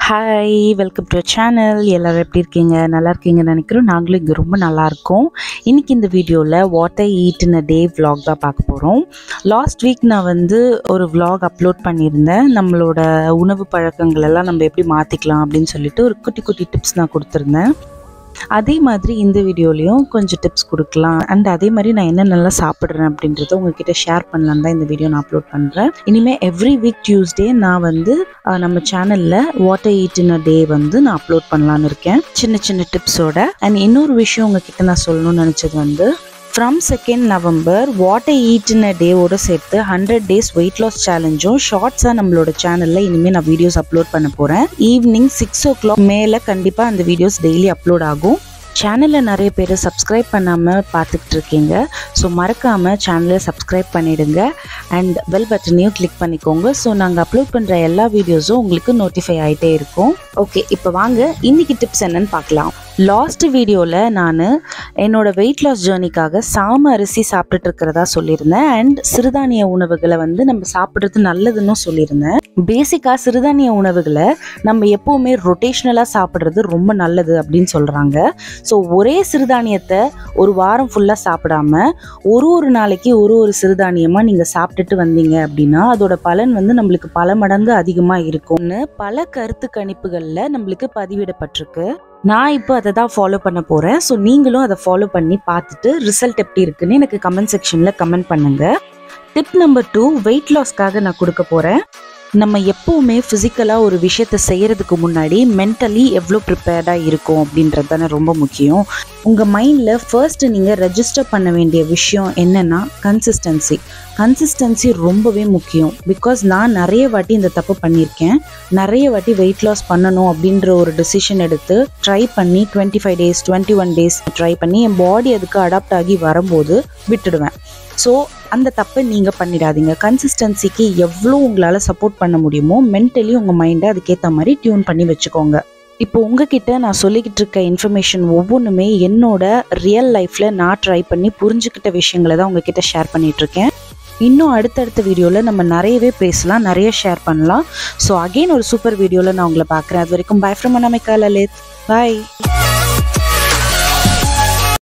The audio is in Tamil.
ஹாய் வெல்கம் டு சேனல் எல்லோரும் எப்படி இருக்கீங்க நல்லா இருக்கீங்கன்னு நினைக்கிறோம் நாங்களும் இங்கே ரொம்ப நல்லா இருக்கோம் இன்றைக்கி இந்த வீடியோவில் what I eat in a day vlog தான் பார்க்க போகிறோம் லாஸ்ட் வீக் நான் வந்து ஒரு vlog அப்லோட் பண்ணியிருந்தேன் நம்மளோட உணவு பழக்கங்கள் எல்லாம் நம்ம எப்படி மாற்றிக்கலாம் அப்படின்னு சொல்லிட்டு ஒரு குட்டி குட்டி டிப்ஸ் நான் கொடுத்துருந்தேன் அதே மாதிரி இந்த வீடியோலையும் கொஞ்சம் டிப்ஸ் கொடுக்கலாம் அண்ட் அதே மாதிரி நான் என்னென்னலாம் சாப்பிட்றேன் அப்படின்றத உங்ககிட்ட ஷேர் பண்ணலான்னு தான் இந்த வீடியோ நான் அப்லோட் பண்ணுறேன் இனிமேல் எவ்ரி வீக் டியூஸ்டே நான் வந்து அஹ், நம்ம சேனலில் வாட்டர் ஈட் இன் அ டே வந்து நான் அப்லோட் பண்ணலான்னு இருக்கேன் சின்ன சின்ன டிப்ஸோட அண்ட் இன்னொரு விஷயம் உங்ககிட்ட நான் சொல்லணும்னு நினச்சது வந்து from second November what I eat in a டேவோட சேர்த்து ஹண்ட்ரட் டேஸ் வெயிட் லாஸ் சேலஞ்சும் ஷார்ட்ஸாக நம்மளோட சேனலில் இனிமேல் நான் வீடியோஸ் அப்லோட் பண்ண போகிறேன் ஈவினிங் சிக்ஸ் ஓ கிளாக் மேலே கண்டிப்பாக அந்த வீடியோஸ் டெய்லி அப்லோட் ஆகும் சேனலில் நிறைய பேர் சப்ஸ்கிரைப் பண்ணாமல் பார்த்துக்கிட்டு இருக்கீங்க ஸோ மறக்காமல் சேனலை சப்ஸ்கிரைப் பண்ணிடுங்க அண்ட் பெல் பட்டனையும் கிளிக் பண்ணிக்கோங்க ஸோ நாங்கள் அப்லோட் பண்ணுற எல்லா வீடியோஸும் உங்களுக்கு நோட்டிஃபை ஆகிட்டே இருக்கும் ஓகே இப்போ வாங்க இன்னைக்கு டிப்ஸ் என்னன்னு பார்க்கலாம் லாஸ்ட் வீடியோவில் நான் என்னோட வெயிட் லாஸ் ஜேர்னிக்காக சாம அரிசி சாப்பிட்டுட்டு இருக்கிறதா சொல்லியிருந்தேன் அண்ட் சிறுதானிய உணவுகளை வந்து நம்ம சாப்பிட்றது நல்லதுன்னு சொல்லியிருந்தேன் பேசிக்காக சிறுதானிய உணவுகளை நம்ம எப்போவுமே ரொட்டேஷ்னலாக சாப்பிட்றது ரொம்ப நல்லது அப்படின்னு சொல்கிறாங்க ஸோ ஒரே சிறுதானியத்தை ஒரு வாரம் ஃபுல்லாக சாப்பிடாம ஒரு ஒரு நாளைக்கு ஒரு ஒரு சிறுதானியமாக நீங்கள் சாப்பிட்டுட்டு வந்தீங்க அப்படின்னா அதோட பலன் வந்து நம்மளுக்கு பல மடங்கு அதிகமாக இருக்கும்னு பல கருத்து கணிப்புகளில் நம்மளுக்கு பதிவிடப்பட்டிருக்கு நான் இப்போ அதை தான் ஃபாலோ பண்ண போகிறேன் ஸோ நீங்களும் அதை ஃபாலோ பண்ணி பார்த்துட்டு ரிசல்ட் எப்படி இருக்குன்னு எனக்கு கமெண்ட் செக்ஷனில் கமெண்ட் பண்ணுங்க டிப் நம்பர் டூ வெயிட் லாஸ்க்காக நான் கொடுக்க போகிறேன் நம்ம எப்போவுமே ஃபிசிக்கலாக ஒரு விஷயத்தை செய்கிறதுக்கு முன்னாடி மென்டலி எவ்வளோ ப்ரிப்பேர்டாக இருக்கும் அப்படின்றது தானே ரொம்ப முக்கியம் உங்கள் மைண்டில் ஃபர்ஸ்ட் நீங்கள் ரெஜிஸ்டர் பண்ண வேண்டிய விஷயம் என்னென்னா கன்சிஸ்டன்சி கன்சிஸ்டன்சி ரொம்பவே முக்கியம் பிகாஸ் நான் நிறைய வாட்டி இந்த தப்பு பண்ணியிருக்கேன் நிறைய வாட்டி வெயிட் லாஸ் பண்ணணும் அப்படின்ற ஒரு டெசிஷன் எடுத்து ட்ரை பண்ணி twenty five days twenty one days try பண்ணி என் பாடி அதுக்கு அடாப்ட் ஆகி வரும்போது விட்டுடுவேன் ஸோ அந்த தப்பை நீங்கள் பண்ணிடாதீங்க கன்சிஸ்டன்சிக்கு எவ்வளோ உங்களால் சப்போர்ட் பண்ண முடியுமோ மென்டலி உங்கள் மைண்டை அதுக்கேற்ற மாதிரி டியூன் பண்ணி வச்சுக்கோங்க இப்போ உங்ககிட்ட நான் சொல்லிக்கிட்டு இருக்க இன்ஃபர்மேஷன் ஒவ்வொன்றுமே என்னோட ரியல் லைஃப்பில் நான் ட்ரை பண்ணி புரிஞ்சுக்கிட்ட விஷயங்களை தான் உங்ககிட்ட ஷேர் பண்ணிட்டு இருக்கேன் இன்னும் அடுத்தடுத்த வீடியோவில் நம்ம நிறையவே பேசலாம் நிறைய ஷேர் பண்ணலாம் ஸோ அகெயின் ஒரு சூப்பர் வீடியோவில் நான் உங்களை பார்க்குறேன் அது வரைக்கும் bye from Anamika Lalit bye